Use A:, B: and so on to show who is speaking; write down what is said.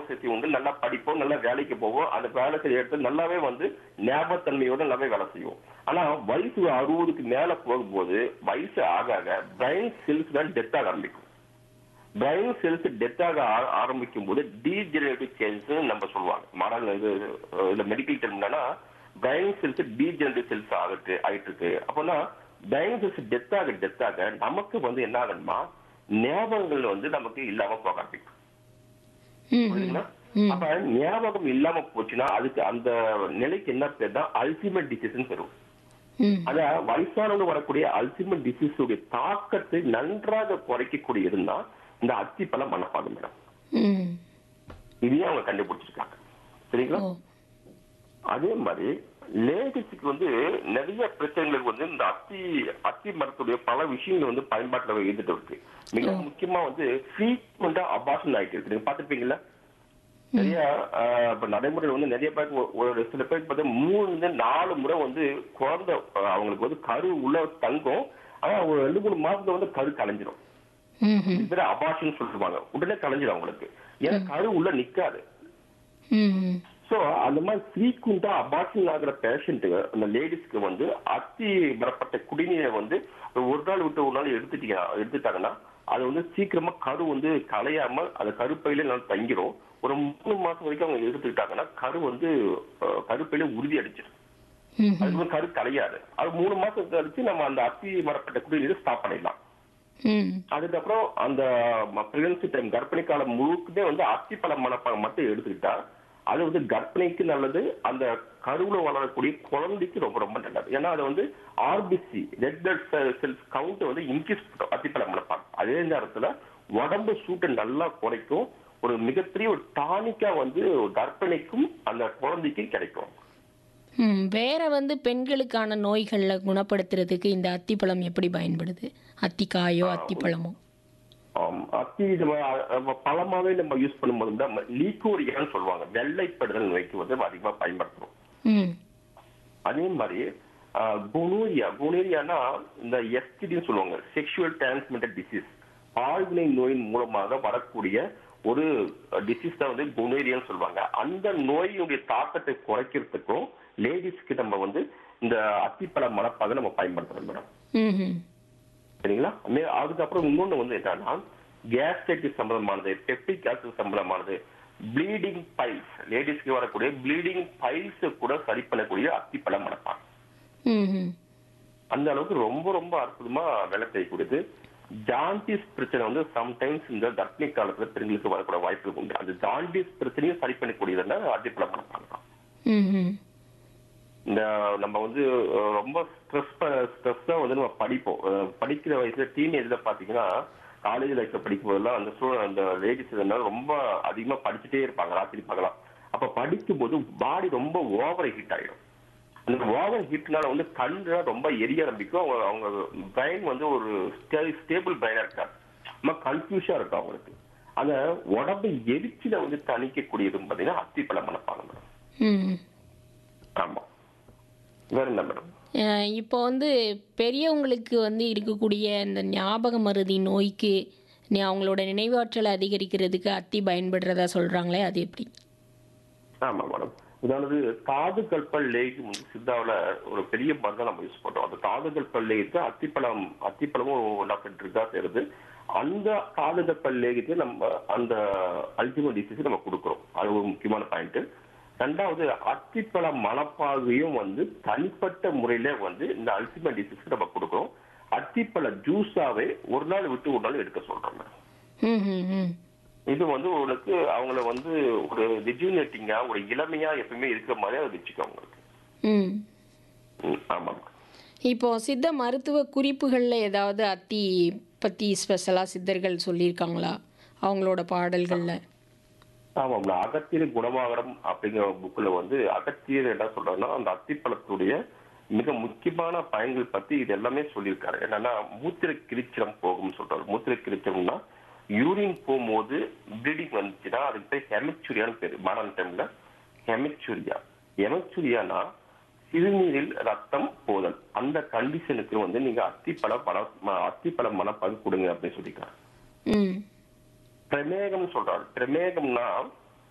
A: சக்தி உண்டு நல்லா படிப்போம் நல்லா வேலைக்கு போவோம் அந்த வேலை செய்ய இடத்துல நல்லாவே வந்து ஞாபகத்தன்மையோட நல்லாவே வேலை செய்வோம் ஆனா வயசு அறுபதுக்கு மேல போகும்போது வயசு ஆக ஆக பிரைன் செல்ஸ் தான் டெத் ஆக ஆரம்பிக்கும் பிரைன் செல்ஸ் டெத் ஆக ஆ- ஆரம்பிக்கும் போது டீஜெனரேட்டிவ் சேஞ்ச் நம்ம சொல்லுவாங்க மாடல் இது இல்ல மெடிக்கல் டெர்ம் என்னன்னா பிரைன் செல்ஸ் டீஜெனரேட்டிவ் செல்ஸ் ஆகிட்டு ஆயிட்டு இருக்கு அப்போனா பிரைன் செல்ஸ் டெத் ஆக டெத் ஆக நமக்கு வந்து என்ன ஆகணுமா ஞாபகங்கள் வந்து நமக்கு இல்லாம போக ஆரம்பிக்கும்
B: ம் ம்
A: புரியுதுங்களா? அப்ப ஞாபகம் இல்லாம போச்சுன்னா அதுக்கு அந்த நிலைக்கு என்ன பேர் தான் அல்டிமேட் டிசீஸ் பெறும்
B: ம்
A: அத வயசானவங்க வரக்கூடிய அல்டிமேட் டிசீஸ் உடைய தாக்கத்தை நன்றாக குறைக்கக்கூடியதுன்னா இந்த அத்திப்பழம் மனப்பாகம் மேடம்
B: ம்
A: இதையும் அவங்க கண்டுபிடிச்சிருக்காங்க சரிங்களா
B: ஓ
A: அதே மாதிரி லேடிஸுக்கு வந்து நிறைய பிரச்சனைகளுக்கு வந்து இந்த அத்தி அத்தி மரத்துடைய பல விஷயங்கள் வந்து பயன்பாட்டுல இருந்துட்டு இருக்கு மிக முக்கியமா வந்து ஃப்ரீக்வெண்டா அபார்ஷன் ஆயிட்டு இருக்கு நீங்க பாத்துருப்பீங்களா நிறைய ஆஹ், இப்ப நடைமுறையில் வந்து நிறைய பேருக்கு ஒ- ஒரு சில பேருக்கு பார்த்தா மூணுல இருந்து நாலு முறை வந்து குழந்தை ஆஹ், அவங்களுக்கு வந்து கரு உள்ள தங்கும் ஆனா ஒரு ரெண்டு மூணு மாசத்துல வந்து கரு கலைஞ்சிரும்
B: ம் ம்
A: இது பேர் அபார்ஷன் சொல்லுவாங்க உடனே கலைஞ்சிரும் அவங்களுக்கு ஏன்னா கரு உள்ள நிக்காது
B: ம் ம்
A: சோ அந்த மாதிரி ஃப்ரீக்வெண்டா அபார்ஷன் ஆகிற பேஷண்ட்டுங்க அந்த லேடிஸ்க்கு வந்து அத்தி வரப்பட்ட குடிநீரை வந்து ஒரு நாள் விட்டு ஒரு நாள் எடுத்துட்டீங்க எடுத்துட்டாங்கன்னா அது வந்து சீக்கிரமா கரு வந்து கலையாம அந்த கருப்பையில நல்லா தங்கிரும் ஒரு மூணு மாசம் வரைக்கும் அவங்க எடுத்துக்கிட்டாங்கன்னா கரு வந்து அஹ், கருப்பையில உறுதி அடிச்சிடும்
B: ம்
A: அது வந்து கரு கலையாது அது மூணு மாசம் கழிச்சு நம்ம அந்த அத்தி வரப்பட்ட குடிநீரை ஸ்டாப் பண்ணிடலாம்
B: ம்
A: அதுக்கப்புறம் அந்த பிரெக்னன்சி டைம் கர்ப்பிணி காலம் முழுக்குமே வந்து அத்திப்பழம் மணப்பழம் மட்டும் எடுத்துக்கிட்டா அது வந்து கர்ப்பிணிக்கு நல்லது அந்த கருவுல வளரக்கூடிய குழந்தைக்கு ரொம்ப ரொம்ப நல்லது ஏன்னா அது வந்து RBC red blood cells count வந்து இன்க்ரீஸ் பண்ணும் அத்திப்பழம் மணப்பாங்க அதே நேரத்துல உடம்பு சூட்டை நல்லா குறைக்கும் ஒரு மிகப்பெரிய ஒரு டானிக்கா வந்து கர்ப்பிணிக்கும் அந்த குழந்தைக்கும் கிடைக்கும்
B: ம் வேற வந்து பெண்களுக்கான நோய்களை குணப்படுத்துறதுக்கு இந்த அத்திப்பழம் எப்படி பயன்படுது அத்திக்காயோ அத்திப்பழமோ
A: ஆம், அத்தி நம்ம அஹ், பழமாவே நம்ம யூஸ் பண்ணும்போது நம்ம லீக்கோரியான்னு சொல்லுவாங்க வெள்ளைப்படுதல் நோய்க்கு வந்து அதிகமா பயன்படுத்துறோம்
B: ம்
A: அதே மாதிரி குனோரியா குனோரியானா இந்த எஸ்டிடின்னு சொல்லுவாங்க செக்ஷுவல் டிரான்ஸ்மிட்டட் டிசீஸ் பால்வினை நோயின் மூலமாக வரக்கூடிய ஒரு டிசீஸ் தான் வந்து குனோரியான்னு சொல்லுவாங்க அந்த நோயினுடைய தாக்கத்தை குறைக்கிறதுக்கும் லேடிஸ்க்கு நம்ம வந்து இந்த அத்திப்பழ மணப்பாக நம்ம பயன்படுத்துறோம் மேடம்
B: ம் ம்
A: சரிங்களா மே- அதுக்கப்புறம் இன்னொன்னு வந்து என்னன்னா கேஸ்ட்ரைட்டிஸ் சம்பந்தமானது பெப்டிக் ஆசிட் சம்பந்தமானது ப்ளீடிங் பைல்ஸ் லேடிஸ்க்கு வரக்கூடிய ப்ளீடிங் பைல்ஸ் கூட சரி பண்ணக்கூடிய அத்திப்பழம் மணப்பாங்க
B: ம் ம்
A: அந்த அளவுக்கு ரொம்ப ரொம்ப அற்புதமா வேலை செய்யக்கூடியது ஜாண்டிஸ் பிரச்சனை வந்து சம்டைம்ஸ் இந்த கர்ப்பிணி காலத்துல பெண்களுக்கு வரக்கூடிய வாய்ப்புகள் உண்டு அந்த ஜாண்டிஸ் பிரச்சனையும் சரி பண்ணக்கூடியதுன்னா அத்திப்பழம் மணப்பாங்க தான்
B: ம் ம்
A: இந்த நம்ம வந்து அஹ், ரொம்ப ஸ்ட்ரெஸ் ஸ்ட்ரெஸ்ஸா வந்து நம்ம படிப்போம் அஹ், படிக்கிற வயசுல டீனேஜ்ல பாத்தீங்கன்னா காலேஜ் லைஃப்ல படிக்கும் போதெல்லாம் அந்த ஸ்டூடெண்ட் அந்த லேடிஸ் ரொம்ப அதிகமா படிச்சுட்டே இருப்பாங்க ராத்திரி பகலாம் அப்ப படிக்கும் போது பாடி ரொம்ப ஓவர் ஹீட் ஆயிடும் அந்த ஓவர் ஹீட்னால வந்து கண்ணு ரொம்ப எரிய ஆரம்பிக்கும் அவங்க அவங்க பிரைன் வந்து ஒரு ஸ்டேபிள் பிரைனா இருக்காது ரொம்ப கன்ஃபியூஷா இருக்கும் அவங்களுக்கு அந்த உடம்பு எரிச்சலை வந்து தணிக்கக்கூடியதுன்னு பாத்தீங்கன்னா அத்திப்பழம் மனப்பாங்க மேடம்
B: ம்
A: ஆமா வேற என்ன மேடம்
B: அஹ் இப்போ வந்து பெரியவங்களுக்கு வந்து இருக்கக்கூடிய இந்த ஞாபக மருதி நோய்க்கு நீ அவங்களோட நினைவாற்றலை அதிகரிக்கிறதுக்கு அத்தி பயன்படுறதா சொல்கிறாங்களே அது எப்படி
A: ஆமா மேடம் அதாவது தாது கல்பல் லேகம் வந்து சித்தாவுல ஒரு பெரிய மருந்தை நம்ம யூஸ் பண்றோம் அந்த தாது கல்பல் லேகத்தை அத்திப்பழம் அத்திப்பழமும் ஒன்றா பெற்றிருக்கா சேருது அந்த தாது கல்பல் லேகத்தை நம்ம அந்த அல்டிமேட் டிசீஸ் நம்ம கொடுக்குறோம் அது ஒரு முக்கியமான பாயிண்ட் ரெண்டாவது அத்திப்பழ மணப்பாகையும் வந்து தனிப்பட்ட முறையில வந்து இந்த அல்டிமேட் டிசீஸ்க்கு நம்ம கொடுக்குறோம் அத்திப்பழ ஜூஸாவே ஒரு நாள் விட்டு ஒரு நாள் எடுக்க சொல்றோம் மேடம்
B: ம் ம் ம்
A: இது வந்து உங்களுக்கு அவங்கள வந்து ஒரு ரிஜுனேட்டிங்கா ஒரு இளமையா எப்பவுமே இருக்கிற மாதிரி அதை வச்சுக்கோ அவங்களுக்கு
B: ம்
A: ம், ஆமாம்
B: இப்போ சித்த மருத்துவ குறிப்புகளில் ஏதாவது அத்தி பற்றி ஸ்பெஷலாக சித்தர்கள் சொல்லியிருக்காங்களா அவங்களோட பாடல்களில்
A: ஆமாம் அகத்தியர் குணமாகரம் அப்படிங்கிற புக்ல வந்து அகத்தியர் என்ன சொல்றாருன்னா அந்த அத்திப்பழத்துடைய மிக முக்கியமான பயன்கள் பத்தி இது எல்லாமே சொல்லியிருக்காரு என்னன்னா மூத்திர கிரிச்சலம் போகும்னு சொல்றாரு மூத்திர கிரிச்சலம்னா யூரின் போகும்போது ப்ளீடிங் வந்துச்சுன்னா அதுக்கு பேர் ஹெமிச்சுரியான்னு பேரு மாடர்ன் டைம்ல ஹெமிச்சுரியா ஹெமிச்சுரியானா சிறுநீரில் ரத்தம் போதல் அந்த கண்டிஷனுக்கு வந்து நீங்க அத்திப்பழ பழ அத்திப்பழ மணப்பாகு கொடுங்க அப்படின்னு சொல்லியிருக்காரு
B: ம்
A: பிரமேகம் சொல்றாரு பிரமேகம்னா